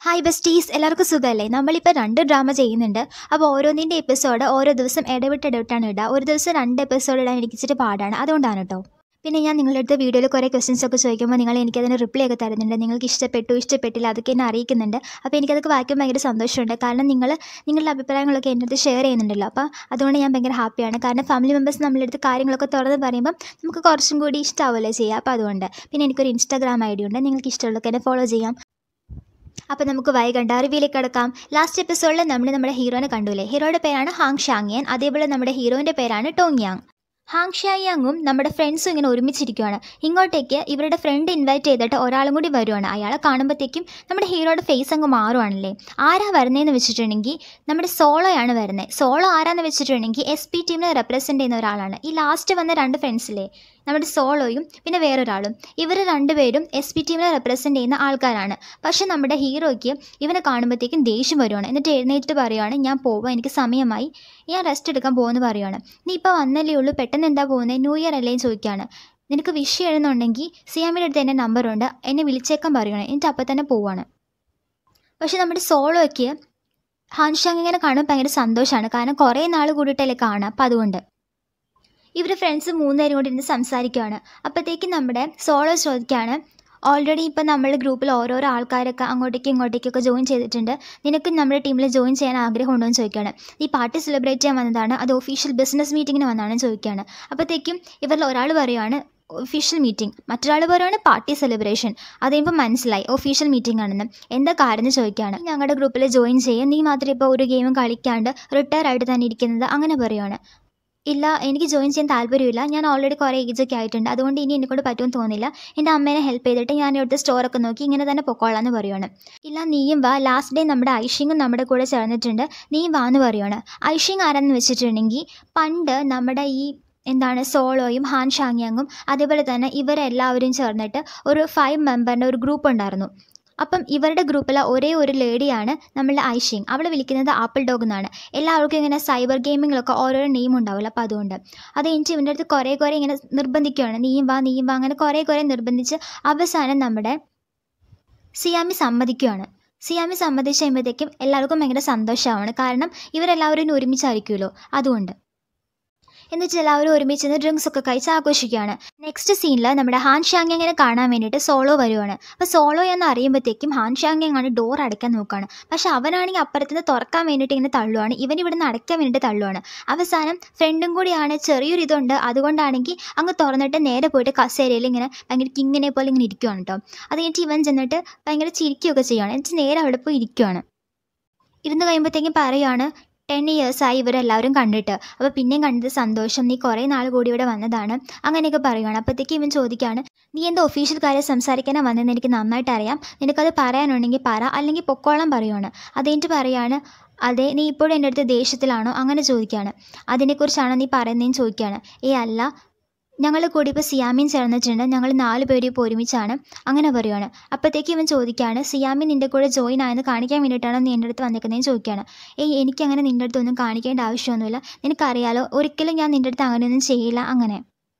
Hi besties എല്ലാവർക്കും സുഖമല്ലേ നമ്മളിപ്പോൾ രണ്ട് ഡ്രാമ ചെയ്യുന്നുണ്ട് അപ്പോൾ ഓരോന്നിൻ്റെ എപ്പിസോഡ് ഓരോ ദിവസം ഇടവിട്ട് ഇടവിട്ടാണ് ഇടുക ഒരു ദിവസം രണ്ട് എപ്പിസോഡ് ഇടാൻ എനിക്ക് ഇച്ചിരി പാടാണ് അതുകൊണ്ടാണ് കേട്ടോ പിന്നെ ഞാൻ നിങ്ങളുടെ അടുത്ത് വീഡിയോയിൽ കുറേ ക്വസ്റ്റ്യൻസ് ഒക്കെ ചോദിക്കുമ്പോൾ നിങ്ങൾ എനിക്കതിന് റിപ്ലൈ ഒക്കെ തരുന്നുണ്ട് നിങ്ങൾക്ക് ഇഷ്ടപ്പെട്ടു ഇഷ്ടപ്പെട്ടില്ല അതൊക്കെ എന്നെ അറിയിക്കുന്നുണ്ട് അപ്പോൾ എനിക്കതൊക്കെ വായിക്കുമ്പോൾ ഭയങ്കര സന്തോഷമുണ്ട് കാരണം നിങ്ങൾ നിങ്ങളുടെ അഭിപ്രായങ്ങളൊക്കെ എൻ്റെ അടുത്ത് ഷെയർ ചെയ്യുന്നുണ്ടല്ലോ അപ്പോൾ അതുകൊണ്ട് ഞാൻ ഭയങ്കര ഹാപ്പിയാണ് കാരണം ഫാമിലി മെമ്പേഴ്സ് നമ്മളെ അടുത്ത് കാര്യങ്ങളൊക്കെ തുറന്ന് പറയുമ്പം നമുക്ക് കുറച്ചും കൂടി ഇഷ്ടമാവുമല്ലോ ചെയ്യുക അപ്പോൾ അതുകൊണ്ട് പിന്നെ എനിക്കൊരു ഇൻസ്റ്റാഗ്രാം ഐ ഡി ഉണ്ട് നിങ്ങൾക്ക് ഇഷ്ടമുള്ളതൊക്കെ എന്നെ ഫോളോ ചെയ്യാം അപ്പോൾ നമുക്ക് വൈകണ്ട റിവ്യൂലേക്ക് കിടക്കാം ലാസ്റ്റ് എപ്പിസോഡിൽ നമ്മൾ നമ്മുടെ ഹീറോനെ കണ്ടുല്ലേ ഹീറോയുടെ പേരാണ് ഹാങ് ഷാങ്യൻ അതേപോലെ നമ്മുടെ ഹീറോയിൻ്റെ പേരാണ് ടോങ് യാങ് ഹാങ് ഷായാങ്ങും നമ്മുടെ ഫ്രണ്ട്സും ഇങ്ങനെ ഒരുമിച്ചിരിക്കുകയാണ് ഇങ്ങോട്ടേക്ക് ഇവരുടെ ഫ്രണ്ട് ഇൻവൈറ്റ് ചെയ്തിട്ട് ഒരാളും കൂടി വരുവാണ് അയാളെ കാണുമ്പോഴത്തേക്കും നമ്മുടെ ഹീറോയുടെ ഫേസ് അങ്ങ് മാറുവാണല്ലേ ആരാ വരുന്നതെന്ന് വെച്ചിട്ടുണ്ടെങ്കിൽ നമ്മുടെ സോളോയാണ് വരുന്നത് സോളോ ആരാന്ന് വെച്ചിട്ടുണ്ടെങ്കിൽ എസ് പി ടീമിനെ റെപ്രസെൻറ്റ് ചെയ്യുന്ന ഒരാളാണ് ഈ ലാസ്റ്റ് വന്ന രണ്ട് ഫ്രണ്ട്സിലെ നമ്മുടെ സോളോയും പിന്നെ വേറൊരാളും ഇവർ രണ്ടുപേരും എസ് പി ടീമിനെ റെപ്രസെൻറ്റ് ചെയ്യുന്ന ആൾക്കാരാണ് പക്ഷെ നമ്മുടെ ഹീറോയ്ക്ക് ഇവനെ കാണുമ്പോഴത്തേക്കും ദേഷ്യം വരുവാണ് എന്നിട്ട് എഴുന്നേറ്റിട്ട് പറയുവാണ് ഞാൻ പോവാം എനിക്ക് സമയമായി ഞാൻ റെസ്റ്റ് എടുക്കാൻ പോകുമെന്ന് പറയുവാണ് നീ ഇപ്പോൾ വന്നല്ലേ ഉള്ളൂ പെട്ടെന്ന് എന്താ പോകുന്നത് ന്യൂ ഇയർ അല്ലേ എന്ന് ചോദിക്കുകയാണ് നിനക്ക് വിഷ് എഴുതുന്നുണ്ടെങ്കിൽ സിയാമിൻ്റെ അടുത്ത് എൻ്റെ നമ്പറുണ്ട് എന്നെ വിളിച്ചേക്കാൻ പറയുകയാണ് എന്നിട്ട് അപ്പം തന്നെ പോവാണ് പക്ഷെ നമ്മുടെ സോളോയ്ക്ക് ഹാൻഷാങ് ഇങ്ങനെ കാണുമ്പോൾ ഭയങ്കര സന്തോഷമാണ് കാരണം കുറേ നാൾ കൂടിയിട്ടല്ലേ കാണാം അപ്പം അതുകൊണ്ട് ഇവർ ഫ്രണ്ട്സ് മൂന്നുപേരും കൂടി ഇരുന്ന് സംസാരിക്കുകയാണ് അപ്പോഴത്തേക്കും നമ്മുടെ സോളോ ചോദിക്കുകയാണ് ഓൾറെഡി ഇപ്പം നമ്മൾ ഗ്രൂപ്പിൽ ഓരോരോ ആൾക്കാരൊക്കെ അങ്ങോട്ടേക്കും ഇങ്ങോട്ടേക്കൊക്കെ ജോയിൻ ചെയ്തിട്ടുണ്ട് നിനക്ക് നമ്മുടെ ടീമിൽ ജോയിൻ ചെയ്യാൻ ആഗ്രഹമുണ്ടോ എന്ന് ചോദിക്കുകയാണ് ഈ പാർട്ടി സെലിബ്രേറ്റ് ചെയ്യാൻ വന്നതാണ് അത് ഒഫീഷ്യൽ ബിസിനസ് മീറ്റിങ്ങിന് വന്നതാണ് ചോദിക്കുകയാണ് അപ്പോഴത്തേക്കും ഇവരിൽ ഒരാൾ പറയുവാണ് ഒഫീഷ്യൽ മീറ്റിംഗ് മറ്റൊരാൾ പറയുവാണ് പാർട്ടി സെലിബ്രേഷൻ അത് കഴിയുമ്പോൾ മനസ്സിലായി ഒഫീഷ്യൽ മീറ്റിംഗ് ആണെന്ന് എന്താ കാര്യം എന്ന് ചോദിക്കുകയാണ് ഞങ്ങളുടെ ഗ്രൂപ്പിൽ ജോയിൻ ചെയ്യും നീ മാത്രം ഇപ്പോൾ ഒരു ഗെയിമും കളിക്കാണ്ട് റിട്ടയർ ആയിട്ട് തന്നെ ഇരിക്കുന്നത് അങ്ങനെ പറയുവാണ് ഇല്ല എനിക്ക് ജോയിൻ ചെയ്യാൻ താല്പര്യമില്ല ഞാൻ ഓൾറെഡി കുറേ ഏജൊക്കെ ആയിട്ടുണ്ട് അതുകൊണ്ട് ഇനി എന്നെക്കൊണ്ട് പറ്റുമെന്ന് തോന്നില്ല എൻ്റെ അമ്മേനെ ഹെൽപ്പ് ചെയ്തിട്ട് ഞാൻ ഇവിടുത്തെ സ്റ്റോറൊക്കെ നോക്കി ഇങ്ങനെ തന്നെ പൊക്കോളാം എന്ന് പറയുവാണ് ഇല്ല നീയും വാ ലാസ്റ്റ് ഡേ നമ്മുടെ ഐഷിങ്ങും നമ്മുടെ കൂടെ ചേർന്നിട്ടുണ്ട് നീയും വാ എന്ന് പറയുവാണ് ഐഷിങ് ആരാന്ന് വെച്ചിട്ടുണ്ടെങ്കിൽ പണ്ട് നമ്മുടെ ഈ എന്താണ് സോളോയും ഹാൻ ഷാങ്യാങ്ങും അതേപോലെ തന്നെ ഇവരെല്ലാവരും ചേർന്നിട്ട് ഒരു ഫൈവ് മെമ്പറിൻ്റെ ഒരു ഗ്രൂപ്പ് ഉണ്ടായിരുന്നു അപ്പം ഇവരുടെ ഗ്രൂപ്പിലെ ഒരേ ഒരു ലേഡിയാണ് നമ്മളുടെ ഐഷിങ് അവൾ വിളിക്കുന്നത് ആപ്പിൾ ഡോഗ് എന്നാണ് എല്ലാവർക്കും ഇങ്ങനെ സൈബർ ഗെയിമിങ്ങിലൊക്കെ ഓരോരോ നെയിം ഉണ്ടാവില്ല അപ്പോൾ അതുകൊണ്ട് അത് കഴിഞ്ഞിട്ട് ഇവൻ്റെ അടുത്ത് കുറേ കുറേ ഇങ്ങനെ നിർബന്ധിക്കുകയാണ് നീയും വാ നീയും വാ അങ്ങനെ കുറേ കുറേ നിർബന്ധിച്ച് അവസാനം നമ്മുടെ സിയാമി സമ്മതിക്കുകയാണ് സിയാമി സമ്മതിച്ച് കഴിയുമ്പോഴത്തേക്കും എല്ലാവർക്കും ഭയങ്കര സന്തോഷമാണ് കാരണം ഇവരെല്ലാവരും ഇനി ഒരുമിച്ചായിരിക്കുമല്ലോ അതുകൊണ്ട് എന്നിട്ട് എല്ലാവരും ഒരുമിച്ച് നിന്ന് ഡ്രിങ്ക്സ് ഒക്കെ കഴിച്ച് ആഘോഷിക്കുകയാണ് നെക്സ്റ്റ് സീനിൽ നമ്മുടെ ഹാൻ ഷാങ്യങ്ങനെ കാണാൻ വേണ്ടിയിട്ട് സോളോ വരുവാണ് അപ്പോൾ സോളോ എന്ന് അറിയുമ്പോഴത്തേക്കും ഹാൻ ഷാങ്യങ്ങാണ് ഡോർ അടയ്ക്കാൻ നോക്കുകയാണ് പക്ഷെ അവനാണെങ്കിൽ അപ്പുറത്തുനിന്ന് തുറക്കാൻ വേണ്ടിയിട്ട് ഇങ്ങനെ തള്ളുവാണ് ഇവൻ ഇവിടുന്ന് അടയ്ക്കാൻ വേണ്ടിയിട്ട് തള്ളുവാണ് അവസാനം ഫ്രണ്ടും കൂടിയാണ് ചെറിയൊരു ഇതുണ്ട് അതുകൊണ്ടാണെങ്കിൽ അങ്ങ് തുറന്നിട്ട് നേരെ പോയിട്ട് കസേരയിൽ ഇങ്ങനെ ഭയങ്കര കിങ്ങിനെ പോലെ ഇങ്ങനെ ഇരിക്കുവാണ് കേട്ടോ അത് കഴിഞ്ഞിട്ട് ഇവൻ ചെന്നിട്ട് ഭയങ്കര ചിരിക്കുകയൊക്കെ ചെയ്യുവാണ് എന്നിട്ട് നേരെ അവിടെ പോയി ഇരിക്കുവാണ് ഇരുന്ന് കഴിയുമ്പോഴത്തേക്കും പറയുവാണ് ടെൻ ഇയേഴ്സായി ഇവരെല്ലാവരും കണ്ടിട്ട് അപ്പോൾ പിന്നെയും കണ്ടത് സന്തോഷം നീ കുറേ നാൾ കൂടി ഇവിടെ വന്നതാണ് അങ്ങനെയൊക്കെ പറയുവാണ് അപ്പോഴത്തേക്ക് ഇവൻ ചോദിക്കുകയാണ് നീ എന്താ ഒഫീഷ്യൽ കാര്യം സംസാരിക്കാനാണ് വന്നതെന്ന് എനിക്ക് നന്നായിട്ട് അറിയാം നിനക്കത് പറയാനുണ്ടെങ്കിൽ പറ അല്ലെങ്കിൽ പൊക്കോളം പറയുവാണ് അത് കഴിഞ്ഞിട്ട് പറയാണ് അതെ നീ ഇപ്പോഴും എൻ്റെ അടുത്ത് ദേഷ്യത്തിലാണോ അങ്ങനെ ചോദിക്കുകയാണ് അതിനെക്കുറിച്ചാണോ നീ പറയുന്നതെന്ന് ചോദിക്കുകയാണ് ഏ അല്ല ഞങ്ങൾ കൂടി ഇപ്പോൾ സിയാമിൻ ചേർന്നിട്ടുണ്ട് ഞങ്ങൾ നാല് പേരും ഇപ്പോൾ ഒരുമിച്ചാണ് അങ്ങനെ പറയുവാണ് അപ്പോഴത്തേക്ക് ഇവൻ ചോദിക്കുകയാണ് സിയാമിൻ നിൻ്റെ കൂടെ ജോയിൻ ആയെന്ന് കാണിക്കാൻ വേണ്ടിയിട്ടാണോ നീ എൻ്റെ അടുത്ത് വന്നിരിക്കുന്നതെന്ന് ചോദിക്കുകയാണ് ഏയ് എനിക്കങ്ങനെ നിൻ്റെ അടുത്തൊന്നും കാണിക്കേണ്ട ആവശ്യമൊന്നുമില്ല നിനക്കറിയാലോ ഒരിക്കലും ഞാൻ നിൻ്റെ അടുത്ത് അങ്ങനെയൊന്നും ചെയ്യില്ല അങ്ങനെ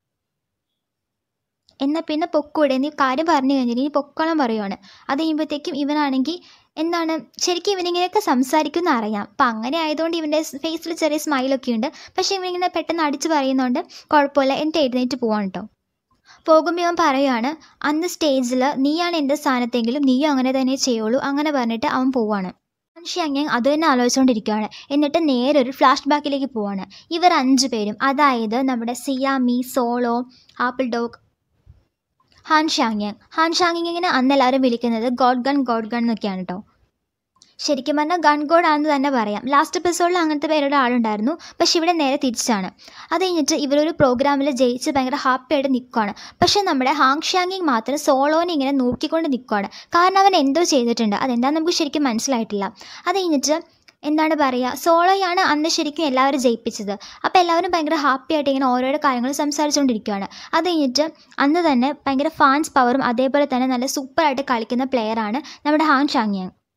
എന്നാൽ പിന്നെ പൊക്കൂടെ നീ കാര്യം പറഞ്ഞു കഴിഞ്ഞിട്ട് ഇനി പൊക്കോളം പറയുവാണ് അത് കഴിയുമ്പോഴത്തേക്കും ഇവനാണെങ്കിൽ എന്താണ് ശരിക്കും ഇവനിങ്ങനെയൊക്കെ സംസാരിക്കുന്ന അറിയാം അപ്പം അങ്ങനെ ആയതുകൊണ്ട് ഇവൻ്റെ ഫേസിൽ ചെറിയ സ്മൈലൊക്കെ ഉണ്ട് പക്ഷേ ഇവനിങ്ങനെ പെട്ടെന്ന് അടിച്ച് പറയുന്നതുകൊണ്ട് കുഴപ്പമില്ല എൻ്റെ എഴുന്നേറ്റ് പോവാണ് കേട്ടോ പോകുമ്പോൾ ഇവൻ പറയുകയാണ് അന്ന് സ്റ്റേജിൽ നീയാണ് എൻ്റെ സ്ഥാനത്തെങ്കിലും നീയും അങ്ങനെ തന്നെ ചെയ്യുള്ളൂ അങ്ങനെ പറഞ്ഞിട്ട് അവൻ പോവാണ് മനുഷ്യ അങ്ങനെ അത് തന്നെ ആലോചിച്ചുകൊണ്ടിരിക്കുകയാണ് എന്നിട്ട് നേരെ ഒരു ഫ്ലാഷ് ബാക്കിലേക്ക് പോവാണ് ഇവർ അഞ്ചു പേരും അതായത് നമ്മുടെ സിയാമി സോളോ ആപ്പിൾ ഡോഗ് ഹാൻ ഷാങ്യങ് ഹാൻ ഷാങ്ങിങ്ങിനെ അന്ന് എല്ലാവരും വിളിക്കുന്നത് ഗോഡ് ഗൺ ഗോഡ് ഗൺ എന്നൊക്കെയാണ് കേട്ടോ ശരിക്കും പറഞ്ഞാൽ ഗൺ ഗോഡ് ആണെന്ന് തന്നെ പറയാം ലാസ്റ്റ് എപ്പിസോഡിൽ അങ്ങനത്തെ പേരുടെ ആളുണ്ടായിരുന്നു പക്ഷെ ഇവിടെ നേരെ തിരിച്ചാണ് അത് കഴിഞ്ഞിട്ട് ഇവരൊരു പ്രോഗ്രാമിൽ ജയിച്ച് ഭയങ്കര ഹാപ്പി ആയിട്ട് നിൽക്കുകയാണ് പക്ഷേ നമ്മുടെ ഹാങ് ഷാങ്ങിങ് മാത്രം സോളോനെ ഇങ്ങനെ നോക്കിക്കൊണ്ട് നിൽക്കുകയാണ് കാരണം അവൻ എന്തോ ചെയ്തിട്ടുണ്ട് അതെന്താണെന്ന് നമുക്ക് ശരിക്കും മനസ്സിലായിട്ടില്ല അത് കഴിഞ്ഞിട്ട് എന്താണ് പറയുക സോളോയാണ് അന്ന് ശരിക്കും എല്ലാവരും ജയിപ്പിച്ചത് അപ്പോൾ എല്ലാവരും ഭയങ്കര ഹാപ്പി ആയിട്ട് ഇങ്ങനെ ഓരോരോ കാര്യങ്ങൾ സംസാരിച്ചുകൊണ്ടിരിക്കുകയാണ് അത് കഴിഞ്ഞിട്ട് അന്ന് തന്നെ ഭയങ്കര ഫാൻസ് പവറും അതേപോലെ തന്നെ നല്ല സൂപ്പറായിട്ട് കളിക്കുന്ന പ്ലെയറാണ് നമ്മുടെ ഹാങ് ഷാങ്യാങ്